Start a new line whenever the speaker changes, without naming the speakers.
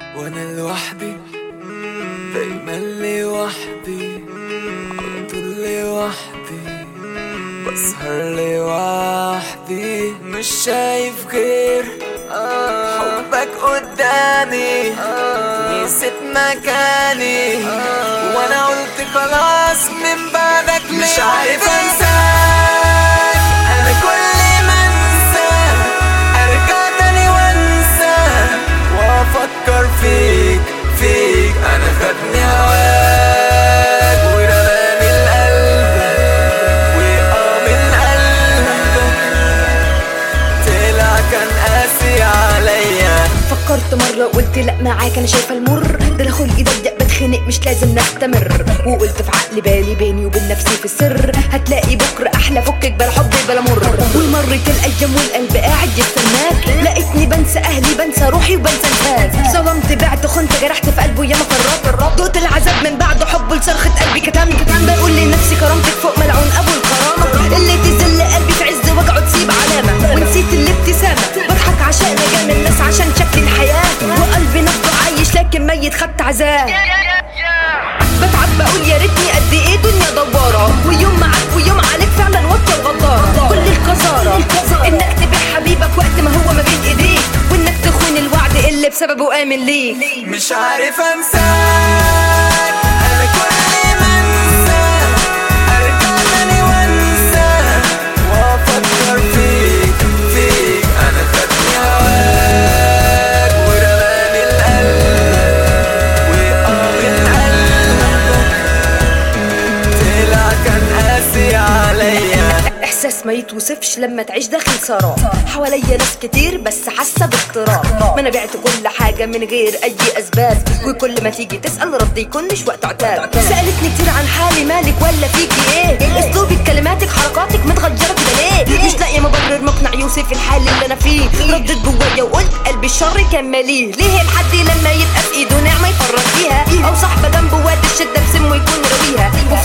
وانا لوحدي دايما لوحدي على طول لوحدي بسهر لوحدي مش شايف غير حبك قدامي نسيت مكاني وانا قلت خلاص من بعدك مش عارف انساك انا كل ما انسى ارجع تاني وانسى وافكر فيك فيك انا خدني هواك ورماني القلب وقام من قلبك طلع كان قاسي عليا
فكرت مرة وقلت لا معاك انا شايفة المر ده انا خلقي ضيق بتخنق مش لازم نستمر وقلت في عقلي بالي بيني وبين نفسي في السر هتلاقي بكرة احلى فكك بلا حب بلا مر ومرت الايام والقلب قاعد يستناك لقيتني بنسى اهلي بنسى روحي وبنسى الناس ظلمت بعت خنت جرحت في قلبه ياما فرات دوت العذاب من بعد حب لصرخة قلبي كتمت بقول لنفسي كرامتك فوق ملعون ابو الكرامة اللي تذل قلبي في عز وجعه تسيب علامة ونسيت الابتسامة بضحك عشان اجامل الناس عشان شكل الحياة وقلبي نبضه عايش لكن ميت خدت عذاب بتعب بقول يا ريتني قد ايه دنيا دوارة ويوم معاك ويوم عليك فعلا وطة وغدارة كل القذارة انك تبيع حبيبك وقت ما هو ما بين ايديك وانك تخون الوعد اللي بسببه امن ليك
مش عارف انساك انا كل ما انسى ارجع تاني وانسى وافكر فيك فيك انا خدني هواك ورماني القلب وقام من قلبك طلع كان قاسي عليا
احساس ما يتوصفش لما تعيش داخل سراب حواليا ناس كتير بس حاسه باضطراب ما انا بعت كل حاجه من غير اي اسباب وكل ما تيجي تسال رد يكون مش وقت عتاب سالتني كتير عن حالي مالك ولا فيكي ايه اسلوبك كلماتك حركاتك متغيره كده ليه مش لاقيه مبرر مقنع يوصف الحال اللي انا فيه ردت جوايا وقلت قلبي الشر كان ماليه ليه الحد لما يبقى في ايده نعمه يفرط فيها او صاحبه جنبه واد الشده بسمه يكون راويها